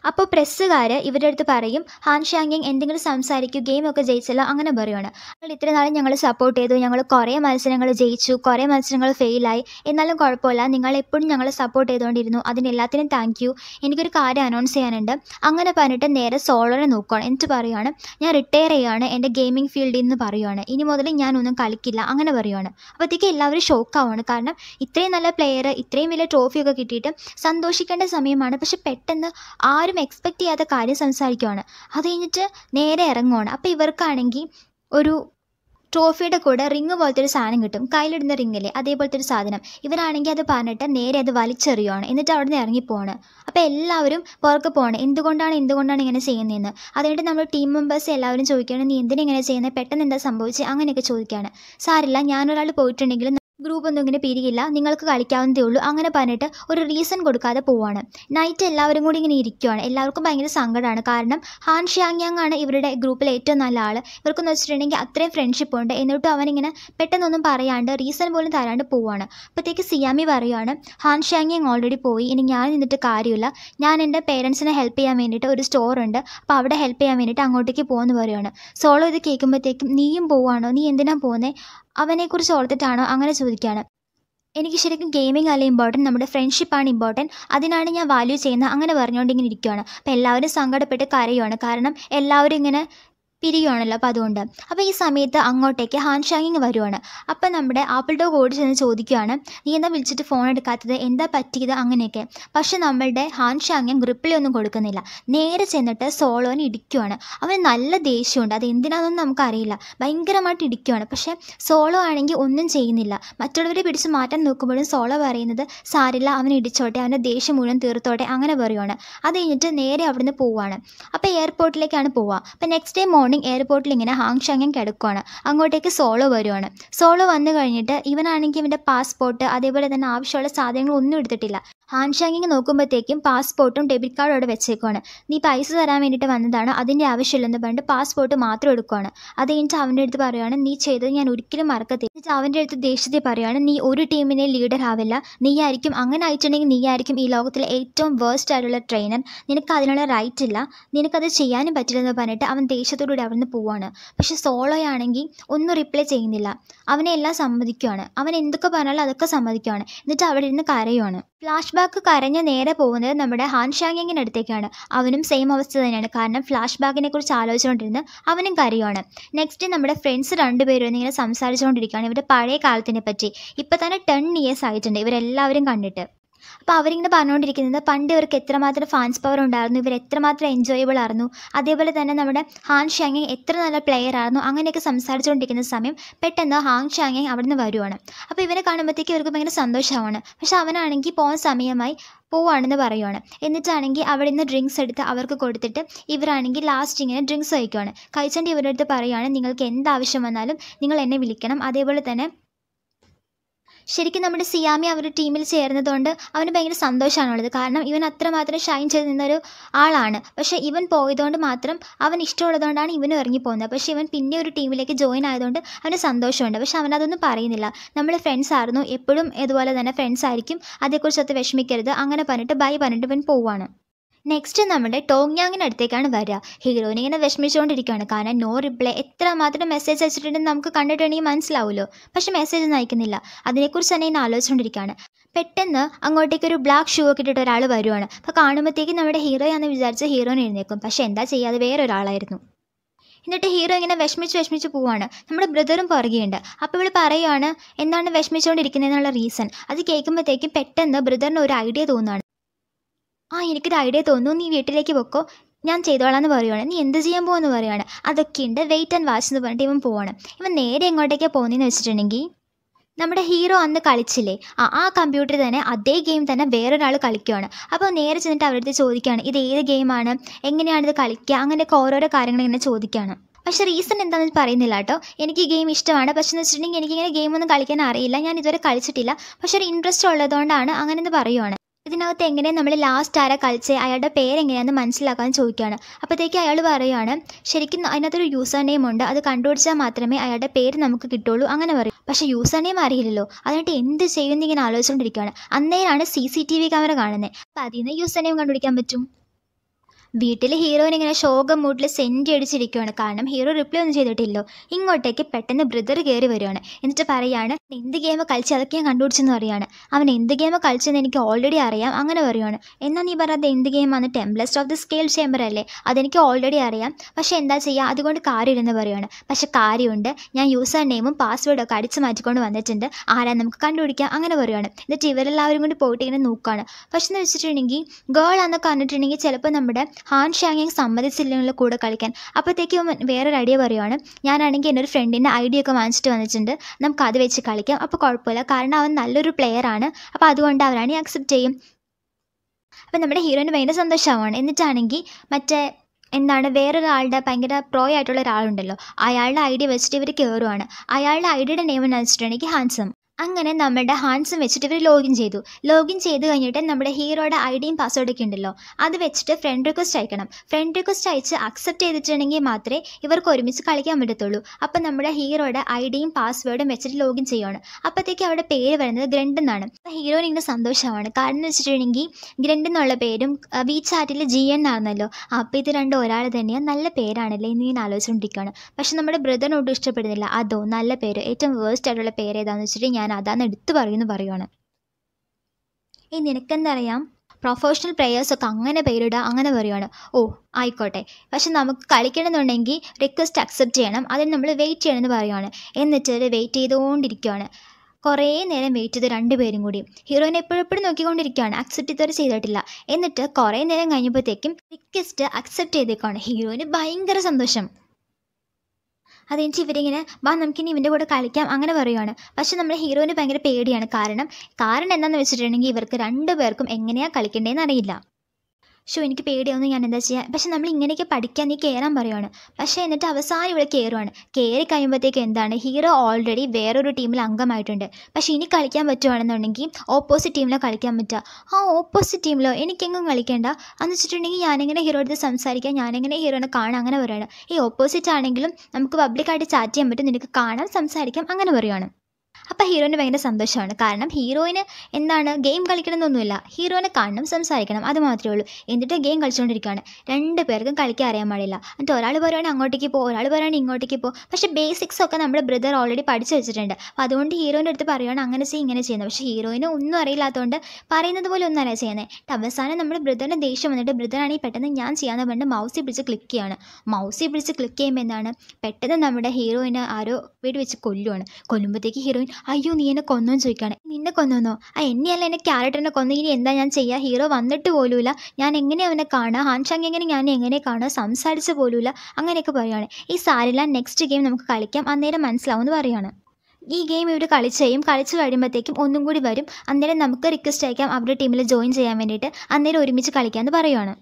അപ്പോൾ പ്രസ്സുകാർ ഇവരുടെ അടുത്ത് പറയും ഹാൻ ഷാങ്ങിങ് എന്തെങ്കിലും സംസാരിക്കും ഗെയിമൊക്കെ ജയിച്ചല്ലോ അങ്ങനെ പറയുവാണ് ഞങ്ങൾ ഇത്ര നാളും ഞങ്ങൾ സപ്പോർട്ട് ചെയ്തു ഞങ്ങൾ കുറേ മത്സരങ്ങൾ ജയിച്ചു കുറേ മത്സരങ്ങൾ ഫെയിലായി എന്നാലും കുഴപ്പമില്ല നിങ്ങൾ എപ്പോഴും ഞങ്ങളെ സപ്പോർട്ട് ചെയ്തുകൊണ്ടിരുന്നു അതിനെല്ലാത്തിനും താങ്ക് യു എനിക്കൊരു കാര്യം അനൗൺസ് ചെയ്യാനുണ്ട് അങ്ങനെ പറഞ്ഞിട്ട് നേരെ സോളോനെ നോക്കുകയാണ് എന്നിട്ട് പറയുവാണ് ഞാൻ റിട്ടയർ ചെയ്യുകയാണ് എൻ്റെ ഗെയിമിംഗ് ഫീൽഡിൽ നിന്ന് പറയുവാണ് ഇനി മുതൽ ഞാനൊന്നും കളിക്കില്ല അങ്ങനെ പറയുവാണ് അപ്പോഴത്തേക്ക് എല്ലാവരും ഷോക്കാവുകയാണ് കാരണം ഇത്രയും നല്ല പ്ലെയർ ഇത്രയും വലിയ ട്രോഫിയൊക്കെ കിട്ടിയിട്ട് സന്തോഷിക്കേണ്ട സമയമാണ് പക്ഷെ പെട്ടെന്ന് ആരും എക്സ്പെക്റ്റ് ചെയ്യാത്ത കാര്യം സംസാരിക്കുവാണ് അത് കഴിഞ്ഞിട്ട് നേരെ ഇറങ്ങുവാണ് അപ്പോൾ ഇവർക്കാണെങ്കിൽ ഒരു ട്രോഫിയുടെ കൂടെ റിങ് പോലത്തെ ഒരു സാധനം കിട്ടും കയ്യിലിടുന്ന റിങ്ങില്ലേ അതേപോലത്തെ ഒരു സാധനം ഇവരാണെങ്കിൽ അത് പറഞ്ഞിട്ട് നേരെ അത് വലിച്ചെറിയുവാണ് എന്നിട്ട് അവിടെ നിന്ന് ഇറങ്ങിപ്പോവാണ് അപ്പോൾ എല്ലാവരും പുറകെ പോവാണ് എന്തുകൊണ്ടാണ് എന്തുകൊണ്ടാണ് ഇങ്ങനെ ചെയ്യുന്നതെന്ന് അതുകൊണ്ട് നമ്മൾ ടീം മെമ്പേഴ്സ് എല്ലാവരും ചോദിക്കുകയാണ് നീ എന്തിനാ ഇങ്ങനെ ചെയ്യുന്നത് പെട്ടെന്ന് എന്താ സംഭവിച്ചത് അങ്ങനെയൊക്കെ ചോദിക്കുകയാണ് സാരില്ല ഞാനൊരാൾ പോയിട്ടുണ്ടെങ്കിൽ ഗ്രൂപ്പ് ഒന്നും ഇങ്ങനെ പിരിയില്ല നിങ്ങൾക്ക് കളിക്കാവുന്നതേ ഉള്ളൂ അങ്ങനെ പറഞ്ഞിട്ട് ഒരു റീസൺ കൊടുക്കാതെ പോവാണ് നൈറ്റ് എല്ലാവരും കൂടി ഇങ്ങനെ ഇരിക്കുവാണ് എല്ലാവർക്കും ഭയങ്കര സങ്കടമാണ് കാരണം ഹാൻ ഷ്യാങ് യാങ് ആണ് ഇവരുടെ ഗ്രൂപ്പിലെ ഏറ്റവും നല്ല ആൾ ഇവർക്കെന്ന് വെച്ചിട്ടുണ്ടെങ്കിൽ അത്രയും ഫ്രണ്ട്ഷിപ്പ് ഉണ്ട് എന്നിട്ടും അവനിങ്ങനെ പെട്ടെന്നൊന്നും പറയാണ്ട് റീസൺ പോലും തരാണ്ട് പോവാണ് അപ്പോഴത്തേക്ക് സിയാമി പറയുവാണ് ഹാൻ ഷ്യാങ് യാങ് ഓൾറെഡി പോയി ഇനി ഞാൻ നിന്നിട്ട് കാര്യമില്ല ഞാൻ എൻ്റെ പേരൻസിനെ ഹെൽപ്പ് ചെയ്യാൻ വേണ്ടിയിട്ട് ഒരു സ്റ്റോർ ഉണ്ട് അപ്പോൾ അവിടെ ഹെൽപ്പ് ചെയ്യാൻ വേണ്ടിയിട്ട് അങ്ങോട്ടേക്ക് പോകുമെന്ന് പറയുവാണ് സോളോ ഇത് കേൾക്കുമ്പോഴത്തേക്കും നീയും പോവാണോ നീ എന്തിനാ പോകുന്നത് അവനെക്കുറിച്ച് ഓർത്തിട്ടാണോ അങ്ങനെ ചോദിക്കുകയാണ് എനിക്ക് ശരിക്കും ഗെയിമിംഗ് അല്ല ഇമ്പോർട്ടൻറ്റ് നമ്മുടെ ഫ്രണ്ട്ഷിപ്പാണ് ഇമ്പോർട്ടൻറ്റ് അതിനാണ് ഞാൻ വാല്യൂ ചെയ്യുന്നത് അങ്ങനെ പറഞ്ഞുകൊണ്ട് ഇങ്ങനെ ഇരിക്കുകയാണ് അപ്പോൾ എല്ലാവരും സങ്കടപ്പെട്ട് കരയുവാണ് കാരണം എല്ലാവരും ഇങ്ങനെ പിരിയുവാണല്ലോ അപ്പോൾ അതുകൊണ്ട് അപ്പോൾ ഈ സമയത്ത് അങ്ങോട്ടേക്ക് ഹാൻ ഷാങ്ങിങ് വരുവാണ് അപ്പോൾ നമ്മുടെ ആപ്പിൾ ഡോഗ് ഓടി ചെന്ന് ചോദിക്കുകയാണ് നീ എന്താ വിളിച്ചിട്ട് ഫോൺ എടുക്കാത്തത് എന്താ പറ്റിയത് അങ്ങനെയൊക്കെ പക്ഷെ നമ്മളുടെ ഹാൻ ഷാങ്ങിങ് റിപ്ലൈ ഒന്നും കൊടുക്കുന്നില്ല നേരെ ചെന്നിട്ട് സോളോനെ ഇടിക്കുവാണ് അവന് നല്ല ദേഷ്യമുണ്ട് അത് എന്തിനാണെന്നൊന്നും നമുക്കറിയില്ല ഭയങ്കരമായിട്ട് ഇടിക്കുവാണ് പക്ഷേ സോളോ ആണെങ്കിൽ ഒന്നും ചെയ്യുന്നില്ല മറ്റുള്ളവരെ പിടിച്ച് മാറ്റാൻ നോക്കുമ്പോഴും സോളോ പറയുന്നത് സാരില്ല അവൻ ഇടിച്ചോട്ടെ അവൻ്റെ ദേഷ്യം മുഴുവൻ തീർത്തോട്ടെ അങ്ങനെ പറയുവാണ് അത് കഴിഞ്ഞിട്ട് നേരെ അവിടുന്ന് പോവാണ് അപ്പോൾ എയർപോർട്ടിലേക്കാണ് പോവുക അപ്പോൾ നെക്സ്റ്റ് ഡേ മോർണിംഗ് എയർപോർട്ടിൽ ഇങ്ങനെ ഹാങ് ഷാങ്ങൻ കിടക്കുവാണ് അങ്ങോട്ടേക്ക് സോളോ വരുവാണ് സോളോ വന്നു കഴിഞ്ഞിട്ട് ഇവനാണെങ്കിൽ ഇവൻ്റെ പാസ്പോർട്ട് അതേപോലെ തന്നെ ആവശ്യമുള്ള സാധനങ്ങൾ ഒന്നും എടുത്തിട്ടില്ല ഹാൻ ഷാങ്ങിങ് നോക്കുമ്പോഴത്തേക്കും പാസ്പോർട്ടും ഡെബിറ്റ് കാർഡും അവിടെ വെച്ചേക്കുവാണ് നീ പൈസ തരാൻ വേണ്ടിയിട്ട് വന്നതാണ് അതിൻ്റെ ആവശ്യമില്ലെന്ന് പറഞ്ഞിട്ട് പാസ്പോർട്ട് മാത്രം എടുക്കുവാണ് അത് കഴിഞ്ഞിട്ട് അവൻ്റെ അടുത്ത് പറയുകയാണ് നീ ചെയ്തത് ഞാൻ ഒരിക്കലും മറക്കത്തില്ല എന്നിട്ട് അവൻ്റെ അടുത്ത് ദേഷ്യത്തിൽ പറയുകയാണ് നീ ഒരു ടീമിനെ ലീഡർ ആവില്ല നീ ആയിരിക്കും അങ്ങനെ ആയിട്ടുണ്ടെങ്കിൽ നീ ആയിരിക്കും ഈ ലോകത്തിലെ ഏറ്റവും വേസ്റ്റ് ആയിട്ടുള്ള ട്രെയിനർ നിനക്ക് അതിനുള്ള റൈറ്റ് ഇല്ല നിനക്കത് ചെയ്യാനും പറ്റില്ലെന്ന് പറഞ്ഞിട്ട് അവൻ ദേഷ്യത്തോടുകൂടി അവിടുന്ന് പോവാണ് പക്ഷെ സോളോ ആണെങ്കിൽ ഒന്നും റിപ്ലൈ ചെയ്യുന്നില്ല അവനെ എല്ലാം സമ്മതിക്കുവാണ് അവൻ എന്തൊക്കെ പറഞ്ഞാലും അതൊക്കെ സമ്മതിക്കുവാണ് എന്നിട്ട് അവിടെ ഇരുന്ന് കരയുവാണ് ഫ്ലാഷ് ബാക്ക് കരഞ്ഞ് നേരെ പോകുന്നത് നമ്മുടെ ഹാൻ ഷാങ്ങിങ്ങിൻ്റെ അടുത്തേക്കാണ് അവനും സെയിം അവസ്ഥ തന്നെയാണ് കാരണം ഫ്ലാഷ് ബാക്കിനെ കുറിച്ച് ആലോചിച്ചുകൊണ്ടിരുന്ന് അവനും കരയുവാണ് നെക്സ്റ്റ് നമ്മുടെ ഫ്രണ്ട്സ് രണ്ടുപേരും ഇങ്ങനെ സംസാരിച്ചുകൊണ്ടിരിക്കുകയാണ് ഇവരുടെ പഴയ കാലത്തിനെ പറ്റി ഇപ്പം തന്നെ ടെൻ ഇയേഴ്സ് ആയിട്ടുണ്ട് ഇവരെല്ലാവരും കണ്ടിട്ട് അപ്പോൾ അവരിങ്ങനെ പറഞ്ഞുകൊണ്ടിരിക്കുന്നത് പണ്ട് ഇവർക്ക് എത്രമാത്രം ഫാൻസ് പവർ ഉണ്ടായിരുന്നു ഇവർ എത്രമാത്രം എൻജോയബിൾ ആയിരുന്നു അതേപോലെ തന്നെ നമ്മുടെ ഹാൻ ഷാങ്ങിങ് എത്ര നല്ല പ്ലെയർ ആയിരുന്നു അങ്ങനെയൊക്കെ സംസാരിച്ചുകൊണ്ടിരിക്കുന്ന സമയം പെട്ടെന്ന് ഹാങ് ഷാങ്ങിങ് അവിടെ നിന്ന് വരുവാണ് അപ്പോൾ ഇവനെ കാണുമ്പോഴത്തേക്ക് ഇവർക്ക് ഭയങ്കര സന്തോഷമാണ് പക്ഷെ അവനാണെങ്കിൽ പോകാൻ സമയമായി പോവാണെന്ന് പറയുവാണ് എന്നിട്ടാണെങ്കിൽ അവിടെ നിന്ന് ഡ്രിങ്ക്സ് എടുത്ത് അവർക്ക് കൊടുത്തിട്ട് ഇവരാണെങ്കിൽ ലാസ്റ്റ് ഇങ്ങനെ ഡ്രിങ്ക്സ് കഴിക്കുവാണ് കഴിച്ചിട്ട് ഇവരുടെ അടുത്ത് പറയുവാണ് നിങ്ങൾക്ക് എന്താവശ്യം വന്നാലും നിങ്ങൾ എന്നെ വിളിക്കണം അതേപോലെ തന്നെ ശരിക്കും നമ്മുടെ സിയാമി അവരുടെ ടീമിൽ ചേർന്നതുകൊണ്ട് അവന് ഭയങ്കര സന്തോഷമാണുള്ളത് കാരണം ഇവൻ അത്രമാത്രം ഷൈൻ ചെയ്ത് നിന്നൊരു ആളാണ് പക്ഷേ ഇവൻ പോയതുകൊണ്ട് മാത്രം അവൻ ഇഷ്ടമുള്ളതുകൊണ്ടാണ് ഇവനും ഇറങ്ങിപ്പോകുന്നത് പക്ഷേ ഇവൻ പിന്നെ ഒരു ടീമിലേക്ക് ജോയിൻ ആയതുകൊണ്ട് അവന് സന്തോഷമുണ്ട് പക്ഷെ അവനതൊന്നും പറയുന്നില്ല നമ്മൾ ഫ്രണ്ട്സ് ആയിരുന്നു എപ്പോഴും ഇതുപോലെ തന്നെ ഫ്രണ്ട്സ് ആയിരിക്കും അതേക്കുറിച്ചൊത്ത് വിഷമിക്കരുത് അങ്ങനെ പറഞ്ഞിട്ട് ബൈ പറഞ്ഞിട്ട് ഇവൻ പോവാണ് നെക്സ്റ്റ് നമ്മുടെ ടോങ്യാങ്ങിൻ്റെ അടുത്തേക്കാണ് വരിക ഹീറോയിനെ ഇങ്ങനെ വിഷമിച്ചുകൊണ്ടിരിക്കുകയാണ് കാരണം നോ റിപ്ലൈ എത്ര മാത്രം മെസ്സേജ് അയച്ചിട്ടുണ്ടെന്ന് നമുക്ക് കണ്ടിട്ടുണ്ടെങ്കിൽ മനസ്സിലാവുമല്ലോ പക്ഷെ മെസ്സേജ് ഒന്നും അയക്കുന്നില്ല അതിനെക്കുറിച്ച് തന്നെ ഇങ്ങനെ ആലോചിച്ചുകൊണ്ടിരിക്കുകയാണ് പെട്ടെന്ന് അങ്ങോട്ടേക്ക് ഒരു ബ്ലാക്ക് ഷൂ ഒക്കെ ഇട്ടിട്ട് ഒരാൾ വരുവാണ് അപ്പോൾ കാണുമ്പോഴത്തേക്കും നമ്മുടെ ഹീറോയാണെന്ന് വിചാരിച്ച് ഹീറോയിൻ എഴുന്നേക്കും പക്ഷെ എന്താ ചെയ്യാതെ വേറെ ഒരാളായിരുന്നു എന്നിട്ട് ഹീറോ ഇങ്ങനെ വിഷമിച്ച് വിഷമിച്ച് പോവാണ് നമ്മുടെ ബ്രദറും പുറകെയുണ്ട് അപ്പോൾ ഇവൾ പറയുകയാണ് എന്താണ് വിഷമിച്ചുകൊണ്ടിരിക്കുന്നതെന്നുള്ള റീസൺ അത് കേൾക്കുമ്പോഴത്തേക്കും പെട്ടെന്ന് ബ്രദറിന് ഒരു ഐഡിയ തോന്നുകയാണ് ആ എനിക്കൊരു ഐഡിയ തോന്നുന്നു നീ വീട്ടിലേക്ക് പൊക്കോ ഞാൻ ചെയ്തോളാം എന്ന് പറയുവാണ് നീ എന്ത് ചെയ്യാൻ പോകുമെന്ന് പറയുവാണ് അതൊക്കെ ഉണ്ട് വെയിറ്റ് ആൻഡ് വാച്ച് എന്ന് പറഞ്ഞിട്ട് ഇവൻ പോവാണ് ഇവൻ നേരെ എങ്ങോട്ടേക്കാണ് പോകുന്നതെന്ന് വെച്ചിട്ടുണ്ടെങ്കിൽ നമ്മുടെ ഹീറോ അന്ന് കളിച്ചില്ലേ ആ ആ കമ്പ്യൂട്ടറിൽ തന്നെ അതേ ഗെയിം തന്നെ വേറൊരാൾ കളിക്കുകയാണ് അപ്പോൾ നേരെ ചെന്നിട്ട് അവരുടെ അടുത്ത് ചോദിക്കുകയാണ് ഇത് ഏത് ഗെയിമാണ് എങ്ങനെയാണ് ഇത് കളിക്കുക അങ്ങനെയൊക്കെ ഓരോരോ കാര്യങ്ങൾ ഇങ്ങനെ ചോദിക്കുകയാണ് പക്ഷേ റീസൺ എന്താണെന്ന് പറയുന്നില്ല കേട്ടോ എനിക്ക് ഈ ഗെയിം ഇഷ്ടമാണ് പക്ഷേ എന്ന് വെച്ചിട്ടുണ്ടെങ്കിൽ എനിക്കിങ്ങനെ ഗെയിമൊന്നും കളിക്കാൻ അറിയില്ല ഞാൻ ഇതുവരെ കളിച്ചിട്ടില്ല പക്ഷേ ഒരു ഇൻട്രസ്റ്റ് ഉള്ളതുകൊണ്ടാണ് അങ്ങനെ എന്ന് പറയുവാണ് ഇതിനകത്ത് എങ്ങനെ നമ്മൾ ലാസ്റ്റ് ആരാ കളിച്ചത് അയാളുടെ പേരെങ്ങനെയാണെന്ന് മനസ്സിലാക്കാൻ ചോദിക്കുകയാണ് അപ്പോഴത്തേക്ക് അയാൾ പറയുകയാണ് ശരിക്കും അതിനകത്തൊരു യൂസർ നെയിം ഉണ്ട് അത് കണ്ടുപിടിച്ചാൽ മാത്രമേ അയാളുടെ പേര് നമുക്ക് കിട്ടുള്ളൂ അങ്ങനെ പറയും പക്ഷേ യൂസർ നെയിം അറിയില്ലല്ലോ അതിനായിട്ട് എന്ത് ചെയ്യുമെന്ന് ഇങ്ങനെ ആലോചിച്ചുകൊണ്ടിരിക്കുകയാണ് അന്നേരാണ് C C T V camera കാണുന്നത് അപ്പോൾ അതിൽ നിന്ന് യൂസർ നെയിം കണ്ടുപിടിക്കാൻ പറ്റും വീട്ടിൽ ഹീറോയിൻ ഇങ്ങനെ ശോകം മൂട്ടിൽ സെൻറ്റി അടിച്ചിരിക്കുകയാണ് കാരണം ഹീറോ റിപ്ലൈ ഒന്നും ചെയ്തിട്ടില്ലോ ഇങ്ങോട്ടേക്ക് പെട്ടെന്ന് ബ്രദർ കയറി വരുവാണ് എന്നിട്ട് പറയാണ് എന്ത് ഗെയിം കളിച്ച് അതൊക്കെ ഞാൻ കണ്ടുപിടിച്ചെന്ന് പറയാണ് അവൻ എന്ത് ഗെയിം കളിച്ചെന്ന് എനിക്ക് ഓൾറെഡി അറിയാം അങ്ങനെ പറയുവാണ് എന്നാൽ നീ പറയാതെ എന്ത് ഗെയിമാണ് tempest of the scale chamber അല്ലേ അതെനിക്ക് ഓൾറെഡി അറിയാം പക്ഷേ എന്താ ചെയ്യുക അതുകൊണ്ട് കാര്യമില്ലെന്ന് പറയുവാണ് പക്ഷെ കാര്യമുണ്ട് ഞാൻ യൂസർ നെയിമും പാസ്വേഡും ഒക്കെ അടിച്ച് മാറ്റിക്കൊണ്ട് വന്നിട്ടുണ്ട് ആരാ നമുക്ക് കണ്ടുപിടിക്കാം അങ്ങനെ പറയുവാണ് എന്നിട്ട് ഇവരെല്ലാവരും കൂടി പോയിട്ട് ഇങ്ങനെ നോക്കുകയാണ് പക്ഷെ എന്ന് വെച്ചിട്ടുണ്ടെങ്കിൽ ഗേൾ ആണെന്നൊക്കെ പറഞ്ഞിട്ടുണ്ടെങ്കിൽ ചിലപ്പോൾ നമ്മുടെ ഹാൻ ഷാങ്ങിങ് സമ്മതിച്ചില്ലെങ്കിൽ കൂടെ കളിക്കാൻ അപ്പോഴത്തേക്കും വേറൊരു ഐഡിയ പറയുവാണ് ഞാനാണെങ്കിൽ എൻ്റെ ഒരു ഫ്രണ്ടിൻ്റെ ഐഡിയ ഒക്കെ വാങ്ങിച്ചിട്ട് വന്നിട്ടുണ്ട് നമുക്ക് അത് വെച്ച് കളിക്കാം അപ്പോൾ കുഴപ്പമില്ല കാരണം അവൻ നല്ലൊരു പ്ലെയർ ആണ് അപ്പോൾ അതുകൊണ്ട് അവരാണ് അക്സെപ്റ്റ് ചെയ്യും അപ്പം നമ്മുടെ ഹീറോയിന് ഭയങ്കര സന്തോഷമാവാണ് എന്നിട്ടാണെങ്കിൽ മറ്റേ എന്താണ് വേറൊരാളുടെ ഭയങ്കര പ്രോ ആയിട്ടുള്ള ഒരാളുണ്ടല്ലോ അയാളുടെ ഐഡിയ വെച്ചിട്ട് ഇവർ കയറുവാണ് അയാളുടെ ഐഡിയയുടെ നെയിം എന്ന് വെച്ചിട്ടുണ്ടെങ്കിൽ ഹാൻസം അങ്ങനെ നമ്മുടെ ഹാൻസം വെച്ചിട്ട് ഇവർ ലോഗിൻ ചെയ്തു ലോഗിൻ ചെയ്ത് കഴിഞ്ഞിട്ട് നമ്മുടെ ഹീറോയുടെ ഐഡിയും പാസ്വേഡൊക്കെ ഉണ്ടല്ലോ അത് വെച്ചിട്ട് ഫ്രണ്ട് റിക്വസ്റ്റ് അയക്കണം ഫ്രണ്ട് റിക്വസ്റ്റ് അയച്ച് അക്സെപ്റ്റ് ചെയ്തിട്ടുണ്ടെങ്കിൽ മാത്രമേ ഇവർക്ക് ഒരുമിച്ച് കളിക്കാൻ പറ്റത്തുള്ളൂ അപ്പം നമ്മുടെ ഹീറോയുടെ ഐഡിയും പാസ്വേഡും വെച്ചിട്ട് ലോഗിൻ ചെയ്യുവാണ് അപ്പോഴത്തേക്ക് അവിടെ പേര് വരുന്നത് ഗ്രണ്ട് എന്നാണ് അപ്പോൾ ഹീറോയിന് ഇങ്ങനെ സന്തോഷമാണ് കാരണം എന്ന് വെച്ചിട്ടുണ്ടെങ്കിൽ ഗ്രണ്ട് എന്നുള്ള പേരും വി ചാറ്റിൽ ജി എൻ ആണെന്നല്ലോ അപ്പോൾ ഇത് രണ്ടും ഒരാൾ തന്നെയാണ് നല്ല പേരാണല്ലേ എന്ന് ഞാൻ ആലോചിച്ചുകൊണ്ടിരിക്കുകയാണ് പക്ഷെ നമ്മുടെ ബ്രദറിന് ഒട്ടും ഇഷ്ടപ്പെടുന്നില്ല അതോ നല്ല പേര് ഏറ്റവും വേസ്റ്റ് ആയിട്ടുള്ള പേര് ഏതാണെന്ന് വെച്ചിട്ട് ഞാൻ അതാന്ന് എടുത്തു പറയുമെന്ന് പറയുവാണ് ഈ നിനക്കെന്തറിയാം പ്രൊഫഷണൽ പ്ലെയേഴ്സൊക്കെ അങ്ങനെ പേരിടുക അങ്ങനെ പറയുവാണ് ഓ ആയിക്കോട്ടെ പക്ഷെ നമുക്ക് കളിക്കണമെന്നുണ്ടെങ്കിൽ റിക്വസ്റ്റ് അക്സെപ്റ്റ് ചെയ്യണം അതിന് നമ്മൾ വെയിറ്റ് ചെയ്യണമെന്ന് പറയുവാണ് എന്നിട്ട് വെയിറ്റ് ചെയ്തുകൊണ്ടിരിക്കുകയാണ് കുറേ നേരം വെയിറ്റ് ചെയ്ത് രണ്ടുപേരും കൂടി ഹീറോയിനെ എപ്പോഴും എപ്പോഴും നോക്കിക്കൊണ്ടിരിക്കുകയാണ് അക്സെപ്റ്റ് ഇതുവരെ ചെയ്തിട്ടില്ല എന്നിട്ട് കുറേ നേരം കഴിഞ്ഞപ്പോഴത്തേക്കും റിക്വസ്റ്റ് അക്സെപ്റ്റ് ചെയ്തേക്കാണ് ഹീറോയിന് ഭയങ്കര സന്തോഷം അതെനിക്ക് ഇവരിങ്ങനെ വാ നമുക്കിനി ഇവൻ്റെ കൂടെ കളിക്കാം അങ്ങനെ പറയുവാണ് പക്ഷെ നമ്മുടെ ഹീറോയിന് ഭയങ്കര പേടിയാണ് കാരണം കാരണം എന്താണെന്ന് വെച്ചിട്ടുണ്ടെങ്കിൽ ഇവർക്ക് രണ്ടു പേർക്കും എങ്ങനെയാണ് കളിക്കേണ്ടതെന്ന് അറിയില്ല ഷോ എനിക്ക് പേടിയാവുന്നു ഞാൻ എന്താ ചെയ്യുക പക്ഷെ നമ്മൾ ഇങ്ങനെയൊക്കെ പഠിക്കാൻ നീ കയറാൻ പറയുവാണ് പക്ഷേ എന്നിട്ട് അവസാനം ഇവിടെ കയറുവാണ് കയറി കഴിയുമ്പോഴത്തേക്ക് എന്താണ് ഹീറോ ഓൾറെഡി വേറൊരു ടീമിൽ അംഗമായിട്ടുണ്ട് പക്ഷേ ഇനി കളിക്കാൻ പറ്റുവാണെന്നുണ്ടെങ്കിൽ ഓപ്പോസിറ്റ് ടീമിലോ കളിക്കാൻ പറ്റുക ആ ഓപ്പോസിറ്റ് ടീമിലോ എനിക്കെങ്ങും കളിക്കേണ്ട എന്ന് വെച്ചിട്ടുണ്ടെങ്കിൽ ഞാനെങ്ങനെ ഹീറോ അടുത്ത് സംസാരിക്കാം ഞാനെങ്ങനെ ഹീറോനെ കാണാം അങ്ങനെ പറയുകയാണ് ഈ ഓപ്പോസിറ്റ് ആണെങ്കിലും നമുക്ക് പബ്ലിക്കായിട്ട് ചാറ്റ് ചെയ്യാൻ പറ്റും നിനക്ക് കാണാം സംസാരിക്കാം അങ്ങനെ പറയുവാണ് അപ്പോൾ ഹീറോയിന് ഭയങ്കര സന്തോഷമാണ് കാരണം ഹീറോയിന് എന്താണ് ഗെയിം കളിക്കണമെന്നൊന്നുമില്ല ഹീറോയിനെ കാണണം സംസാരിക്കണം അത് മാത്രമേ ഉള്ളൂ എന്നിട്ട് ഗെയിം കളിച്ചുകൊണ്ടിരിക്കുകയാണ് രണ്ട് പേർക്കും കളിക്കാൻ അറിയാൻ പാടില്ല എന്നിട്ട് ഒരാൾ പറയുകയാണെങ്കിൽ അങ്ങോട്ടേക്ക് പോ ഒരാൾ പറയുകയാണെങ്കിൽ ഇങ്ങോട്ടേക്ക് പോ പക്ഷേ ബേസിക്സ് ഒക്കെ നമ്മുടെ ബ്രദർ ഓൾറെഡി പഠിച്ചു വെച്ചിട്ടുണ്ട് അപ്പോൾ അതുകൊണ്ട് ഹീറോയിൻ്റെ അടുത്ത് പറയുകയാണ് അങ്ങനെ ചെയ്യും ഇങ്ങനെ ചെയ്യുന്നത് പക്ഷേ ഹീറോയിന് ഒന്നും അറിയില്ലാത്തതുകൊണ്ട് പറയുന്നത് പോലെ ഒന്നല്ല ചെയ്യുന്നത് എന്നിട്ട് അവസാനം നമ്മുടെ ബ്രദറിൻ്റെ ദേഷ്യം വന്നിട്ട് ബ്രദറാണെങ്കിൽ പെട്ടെന്ന് ഞാൻ ചെയ്യാമെന്ന് പറഞ്ഞിട്ട് മൗസി പിടിച്ച് ക്ലിക്ക് ചെയ്യാണ് മൗസി പിടിച്ച് ക്ലിക്ക് ചെയ്യുമ്പോൾ എന്താണ് പെട്ടെന്ന് നമ്മുടെ ഹീറോയിനെ ആരോ വീട് വെച്ച് കൊല്ലുവാണ് കൊല്ലുമ്പോഴത്തേക്ക് ഹീറോയിൻ അയ്യോ നീ എന്നെ കൊന്നോ ചോദിക്കുകയാണ് നിന്നെ കൊന്നോന്നോ ആ എന്നെയല്ല എന്നെ ക്യാരക്ടറിനെ കൊന്നു ഇനി എന്താ ഞാൻ ചെയ്യുക ഹീറോ വന്നിട്ട് പോലുമില്ല ഞാൻ എങ്ങനെ അവനെ കാണുക ഹാൻഷാങ് എങ്ങനെ ഞാൻ എങ്ങനെ കാണുക സംസാരിച്ച് പോലുമില്ല അങ്ങനെയൊക്കെ പറയുകയാണ് ഈ സാരില്ല നെക്സ്റ്റ് ഗെയിം നമുക്ക് കളിക്കാം അന്നേരം മനസ്സിലാവും എന്ന് പറയുകയാണ് ഈ ഗെയിം ഇവർ കളിച്ച് ചെയ്യും കളിച്ച് കഴിയുമ്പോഴത്തേക്കും ഒന്നും കൂടി വരും അന്നേരം നമുക്ക് റിക്വസ്റ്റ് അയക്കാം അവരുടെ ടീമിൽ ജോയിൻ ചെയ്യാൻ വേണ്ടിയിട്ട് അന്നേരം ഒരുമിച്ച് കളിക്കാമെന്ന് പറയുവാണ്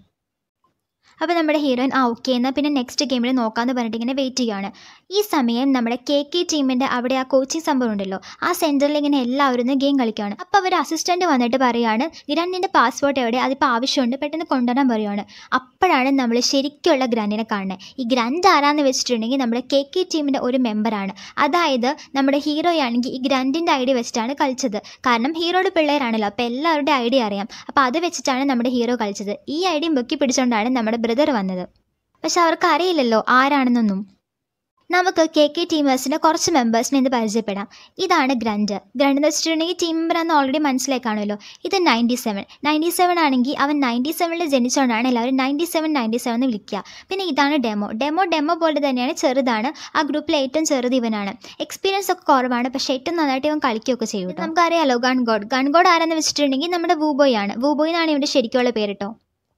അപ്പോൾ നമ്മുടെ ഹീറോയിൻ ആ ഓക്കെ എന്നാൽ പിന്നെ നെക്സ്റ്റ് ഗെയിമിൽ നോക്കാമെന്ന് പറഞ്ഞിട്ട് ഇങ്ങനെ വെയിറ്റ് ചെയ്യുകയാണ് ഈ സമയം നമ്മുടെ കെ കെ ടീമിൻ്റെ അവിടെ ആ കോച്ചിങ് സംഭവം ഉണ്ടല്ലോ ആ സെൻറ്ററിൽ ഇങ്ങനെ എല്ലാവരും ഒന്ന് ഗെയിം കളിക്കുകയാണ് അപ്പോൾ അവർ അസിസ്റ്റൻറ്റ് വന്നിട്ട് പറയുകയാണ് ഗ്രാൻഡിൻ്റെ പാസ്പോർട്ട് എവിടെ അതിപ്പോൾ ആവശ്യമുണ്ട് പെട്ടെന്ന് കൊണ്ടുവരാൻ പറയുകയാണ് അപ്പോഴാണ് നമ്മൾ ശരിക്കുള്ള ഗ്രാൻഡിനെ കാണുന്നത് ഈ ഗ്രാൻഡ് ആരാന്ന് വെച്ചിട്ടുണ്ടെങ്കിൽ നമ്മുടെ കെ കെ ടീമിൻ്റെ ഒരു മെമ്പറാണ് അതായത് നമ്മുടെ ഹീറോയാണെങ്കിൽ ഈ ഗ്രാൻഡിൻ്റെ ഐഡിയ വെച്ചിട്ടാണ് കളിച്ചത് കാരണം ഹീറോയുടെ പിള്ളേരാണല്ലോ അപ്പോൾ എല്ലാവരുടെ ഐഡിയ അറിയാം അപ്പോൾ അത് വെച്ചിട്ടാണ് നമ്മുടെ ഹീറോ കളിച്ചത് ഈ ഐഡിയ മുക്കി പിടിച്ചുകൊണ്ടാണ് നമ്മുടെ ബ്രദർ വന്നത് പക്ഷെ അവർക്ക് അറിയില്ലല്ലോ ആരാണെന്നൊന്നും നമുക്ക് കെ കെ ടീമേഴ്സിൻ്റെ കുറച്ച് മെമ്പേഴ്സിനെ ഇന്ന് പരിചയപ്പെടാം ഇതാണ് ഗ്രണ്ട് ഗ്രണ്ട് എന്ന് വെച്ചിട്ടുണ്ടെങ്കിൽ ടീം മെമ്പറാന്ന് ഓൾറെഡി മനസ്സിലായി കാണുമല്ലോ ഇത് നയൻറ്റി സെവൻ നയൻറ്റി സെവൻ ആണെങ്കിൽ അവൻ നയൻറ്റി സെവനിൽ ജനിച്ചുകൊണ്ടാണ് എല്ലാവരും നയൻറ്റി സെവൻ നയൻറ്റി സെവൻ എന്ന് വിളിക്കുക പിന്നെ ഇതാണ് ഡെമോ ഡെമോ ഡെമോ പോലെ തന്നെയാണ് ചെറുതാണ് ആ ഗ്രൂപ്പിലെ ഏറ്റവും ചെറുത് ഇവനാണ് എക്സ്പീരിയൻസ് ഒക്കെ കുറവാണ് പക്ഷേ ഏറ്റവും നന്നായിട്ട് ഇവൻ കളിക്കുകയൊക്കെ ചെയ്യും കേട്ടോ. നമുക്കറിയാലോ ഗൺഗോഡ് ഗൺഗോഡ് ആരാന്ന് വെച്ചിട്ടുണ്ടെങ്കിൽ നമ്മുടെ വൂബോയ് ആണ് വൂബോയ് എന്നാണ് ഇവൻ്റെ ശരിക്കുള്ള പേര് കേട്ടോ